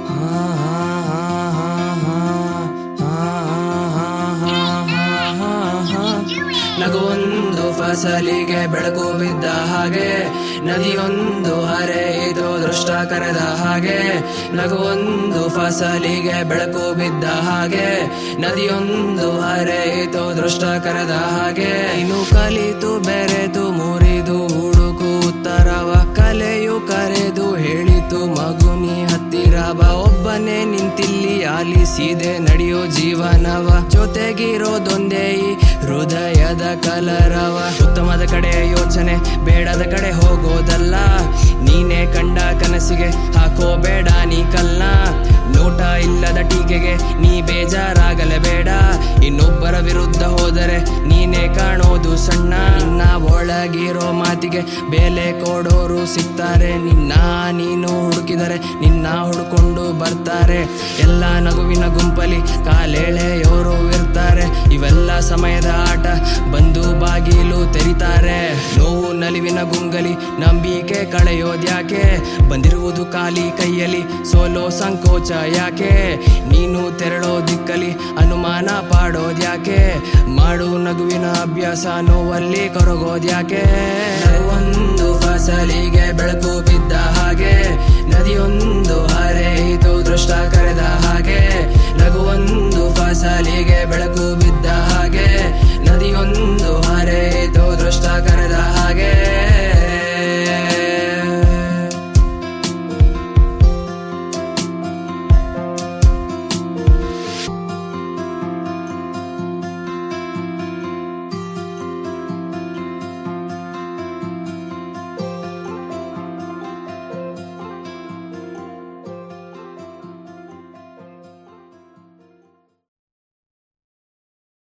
ನಗುವೊಂದು ಫಸಲಿಗೆ ಬೆಳಕು ಬಿದ್ದ ಹಾಗೆ ನದಿಯೊಂದು ಹರಿಯಿತು ದೃಷ್ಟ ಕರೆದ ಹಾಗೆ ನಗುವೊಂದು ಫಸಲಿಗೆ ಬೆಳಕು ಬಿದ್ದ ಹಾಗೆ ನದಿಯೊಂದು ಹರಿಯಿತು ದೃಷ್ಟ ಕರೆದ ಹಾಗೆ ಇನ್ನು ಕಲಿತು ಬೆರೆತು ಮುರಿದು ಹುಡುಕು ಉತ್ತರವ ಕಲೆಯು ಕರೆದು ಹೇಳಿತು ಮಗುನಿ ಹತ್ತಿರ ಬಾ ಒಬ್ಬನೇ ನಿಂತಿಲ್ಲಿ ಆಲಿಸಿದೆ ನಡೆಯೋ ಜೀವನವ ಜೊತೆಗಿರೋದೊಂದೇ ಈ ಹೃದಯದ ಕಲರವ ಉತ್ತಮದ ಕಡೆ ಯೋಚನೆ ಬೇಡದ ಕಡೆ ಹೋಗೋದಲ್ಲ ನೀನೇ ಕಂಡ ಕನಸಿಗೆ ಹಾಕೋಬೇಡ ನೀ ಕಲ್ಲ ನೋಟ ಇಲ್ಲದ ಟೀಕೆಗೆ ನೀ ಬೇಜಾರಾಗಲೇಬೇಡ ಇನ್ನೊಬ್ಬರ ವಿರುದ್ಧ ಹೋದರೆ ನೀನೇ ಕಾಣೋದು ಸಣ್ಣ ನಿನ್ನ ಒಳಗಿರೋ ಮಾತಿಗೆ ಬೆಲೆ ಕೊಡೋರು ಸಿಗ್ತಾರೆ ನಿನ್ನ ನೀನು ಹುಡುಕಿದರೆ ನಿನ್ನ ಹುಡುಕೊಂಡು ಬರ್ತಾರೆ ಎಲ್ಲ ನಗುವಿನ ಗುಂಪಲಿ ಕಾಲೆಳೆಯೋರು ಇರ್ತಾರೆ ಇವೆಲ್ಲ ಸಮಯದ ಆಟ ಬಂದು ಬಾಗಿಲು ತೆರಿತಾರೆ ನೋವು ನಲಿವಿನ ಗುಂಗಲಿ ನಂಬಿಕೆ ಕಳೆಯೋದ್ಯಾಕೆ ಬಂದಿರುವುದು ಖಾಲಿ ಕೈಯಲ್ಲಿ ಸೋಲೋ ಸಂಕೋಚ ಯಾಕೆ ನೀನು ತೆರಳೋ ದಿಕ್ಕಲಿ ಅನುಮಾನ ಪಾಡೋದ್ಯಾಕೆ ಮಾಡು ನಗುವಿನ ಅಭ್ಯಾಸ ನೋವಲ್ಲಿ ಕೊರಗೋದ್ಯಾಕೆ ಒಂದು ಫಸಲಿಗೆ ಬೆಳಕು ಬಿದ್ದ ಹಾಗೆ ನದಿಯೊಂದು